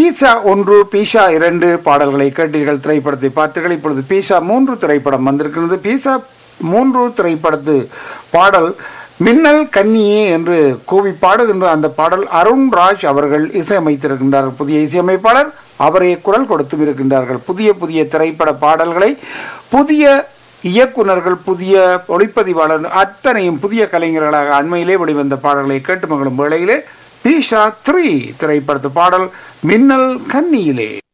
pizza ஒன்று pizza இரண்டு பாடல்களை கேட்டீர்கள் திரைப்படத்தை பார்த்தீர்கள் இப்பொழுது பீசா மூன்று திரைப்படம் வந்திருக்கிறது பீசா மூன்று திரைப்படத்து பாடல் மின்னல் கன்னியே என்று கூவி பாடுகின்ற அந்த பாடல் அருண் ராஜ் அவர்கள் இசையமைத்திருக்கின்றார் புதிய இசையமைப்பாளர் அவரே குரல் கொடுத்தும் இருக்கின்றார்கள் புதிய புதிய திரைப்பட பாடல்களை புதிய இயக்குனர்கள் புதிய ஒளிப்பதிவாளர் அத்தனையும் புதிய கலைஞர்களாக அண்மையிலே வெளிவந்த பாடல்களை கேட்டு மகளும் வேளையிலே பீஷா த்ரீ திரைப்படத்து பாடல் மின்னல் கன்னியிலே